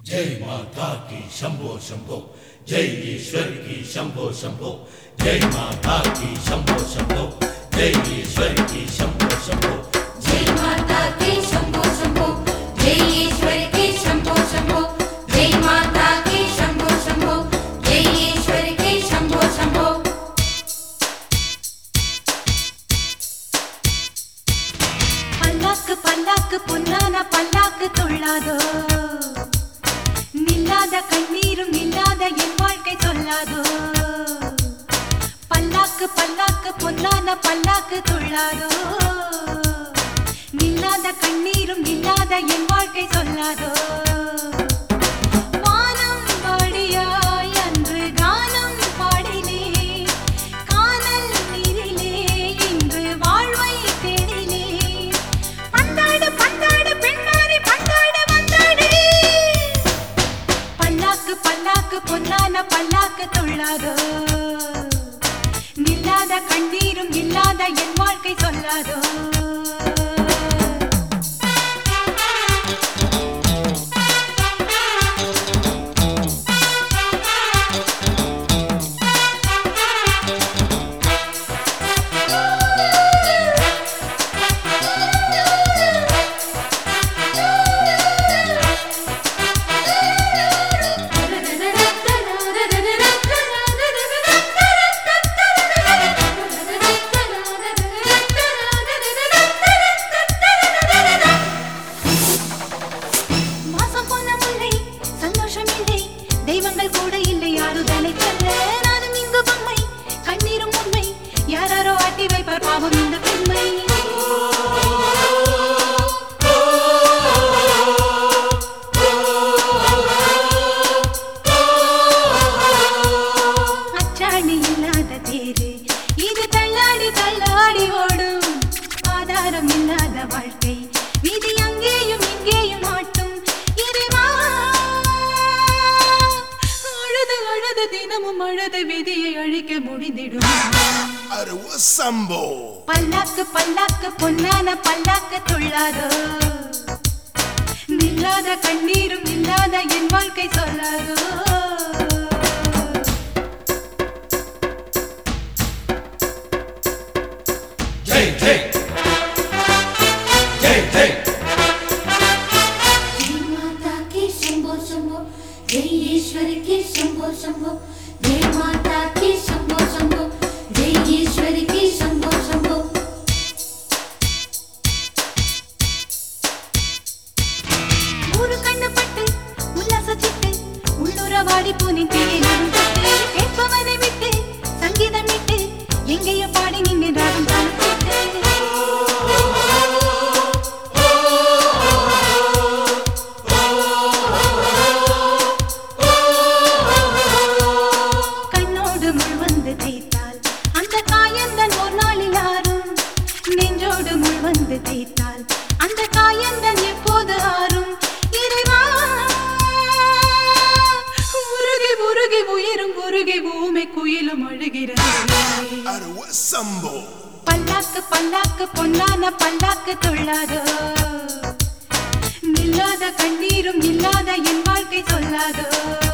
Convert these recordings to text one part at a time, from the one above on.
जय माता की शंभो शंभो जय ईश्वर की शंभो शंभो जय माता की शंभो शंभो जय ईश्वर की शंभो शंभो जय माता की शंभो शंभो जय ईश्वर की शंभो शंभो जय माता की शंभो शंभो जय ईश्वर की शंभो शंभो பல்லாக்கு பல்லாக்கு பொன்னான பல்லாக்கு துள்ளாதோ நில்லாத கண்ணீரும் நில்லாத என் வாழ்க்கை சொல்லாதோ பல்லாக்கு பல்லாக்கு பொன்னான பல்லாக்கு துள்ளாதோ நில்லாத கண்ணீரும் நில்லாத என் வாழ்க்கை சொல்லாதோ வானம் பாடியாய் அன்று கானம் பாடினே கானல் நீரிலே இன்று வாழ்வை தேடினே பந்தாடு பந்தாடு பெண்மாறி பந்தாடு வந்தாடு பல்லாக்கு பல்லாக்கு பொன்னான பல்லாக்கு துள்ளாதோ நில்லாத கண்ணீரும் இல்லாத என் வாழ்க்கை சொல்லாதோ மாசம் போன முல்லை சந்தோஷம் இல்லை தெய்வங்கள் கூட இல்லை ஆறுதலை சொல்ல நானும் இங்கு பொம்மை கண்ணீரும் உண்மை யாராரோ ஆட்டி வைப்பார் பாவம் இந்த பெண்மை அச்சாணி இல்லாத தேரு இது தள்ளாடி தள்ளாடி ஓடும் ஆதாரம் இல்லாத வாழ்க்கை விதி அங்கேயும் இங்கேயும் ஆட்டும் இறைவா அழுது அழுது தினமும் அழுது விதியை அழிக்க முடிந்திடும் அருவ சம்போ பல்லாக்கு பல்லாக்கு பொன்னான பல்லாக்கு துள்ளாதோ நில்லாத கண்ணீரும் இல்லாத என் வாழ்க்கை சொல்லாதோ जय जय जय जय जय माता की शंभो शंभो जय ईश्वर की शंभो शंभो जय माता की शंभो शंभो जय ईश्वर की शंभो शंभो ஒரு கண்ணு பட்டு உல்லாச சிட்டு உள்ளூர வாடி போனி தேனும் தொட்டு கேட்பவனை விட்டு சங்கீதம் விட்டு எங்கேயோ பாடி நின்று ராகம் தாழ்த்திட்டு கண்ணோடு முள் வந்து தேய்த்தால் அந்த காயந்தன் ஒரு நாளில் ஆறும் நெஞ்சோடு முள் வந்து தேய்த்தால் அந்த காயந்தன் எப்போது ஆறும் இறைவா உருகி உருகி உயிரும் உருகி ஊமை குயிலும் அழுகிறது அருவ சம்போ பல்லாக்கு பல்லாக்கு பொன்னான பல்லாக்கு துள்ளாதோ நில்லாத கண்ணீரும் இல்லாத என் வாழ்க்கை சொல்லாதோ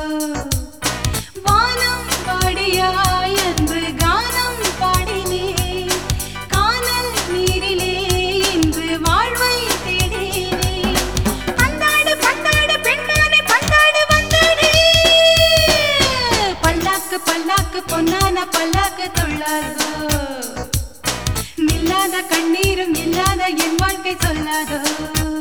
வானம் பாடியாய் என்று கானம் பாடினே கானல் நீரிலே இன்று வாழ்வை தேடினே பந்தாடு பந்தாடு பெண்மானே பந்தாடு வந்தாடே பல்லாக்கு பல்லாக்கு பொன்னான பல்லாக்கு துள்ளாதோ நில்லாத கண்ணீரும் இல்லாத என் வாழ்க்கை சொல்லாதோ